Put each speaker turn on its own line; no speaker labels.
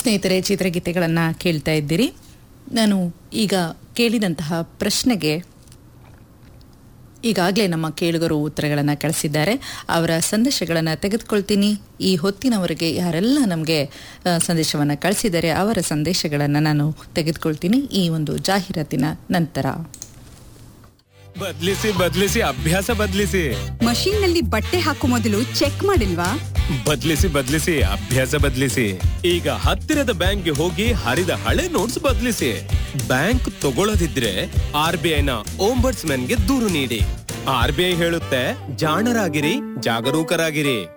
ಸ್ನೇಹಿತರೆ ಚಿತ್ರಗೀತೆಗಳನ್ನು ಕೇಳ್ತಾ ಇದ್ದೀರಿ ನಾನು ಈಗ ಕೇಳಿದಂತಹ ಪ್ರಶ್ನೆಗೆ ಈಗಾಗಲೇ ನಮ್ಮ ಕೇಳುಗರು ಉತ್ತರಗಳನ್ನು ಕಳಿಸಿದ್ದಾರೆ ಅವರ ಸಂದೇಶಗಳನ್ನು ತೆಗೆದುಕೊಳ್ತೀನಿ ಈ ಹೊತ್ತಿನವರೆಗೆ ಯಾರೆಲ್ಲ ನಮಗೆ ಸಂದೇಶವನ್ನು ಕಳಿಸಿದ್ದಾರೆ ಅವರ ಸಂದೇಶಗಳನ್ನು ನಾನು ತೆಗೆದುಕೊಳ್ತೀನಿ ಈ ಒಂದು ಜಾಹೀರಾತಿನ ನಂತರ
ಬದ್ಲಿಸಿ ಬದ್ಲಿಸಿ ಅಭ್ಯಾಸ ಬದ್ಲಿಸಿ
ಮಷೀನ್ ನಲ್ಲಿ ಬಟ್ಟೆ ಹಾಕೋ ಮೊದಲು ಚೆಕ್ ಮಾಡಿಲ್ವಾ
ಬದ್ಲಿಸಿ ಬದ್ಲಿಸಿ ಅಭ್ಯಾಸ ಬದ್ಲಿಸಿ ಈಗ ಹತ್ತಿರದ ಬ್ಯಾಂಕ್ಗೆ ಹೋಗಿ ಹರಿದ ಹಳೆ ನೋಟ್ಸ್ ಬದ್ಲಿಸಿ ಬ್ಯಾಂಕ್ ತಗೊಳ್ಳದಿದ್ರೆ ಆರ್ ಬಿ ಐನ ಗೆ ದೂರು ನೀಡಿ ಆರ್ ಬಿ ಐ ಹೇಳುತ್ತೆ ಜಾಣರಾಗಿರಿ ಜಾಗರೂಕರಾಗಿರಿ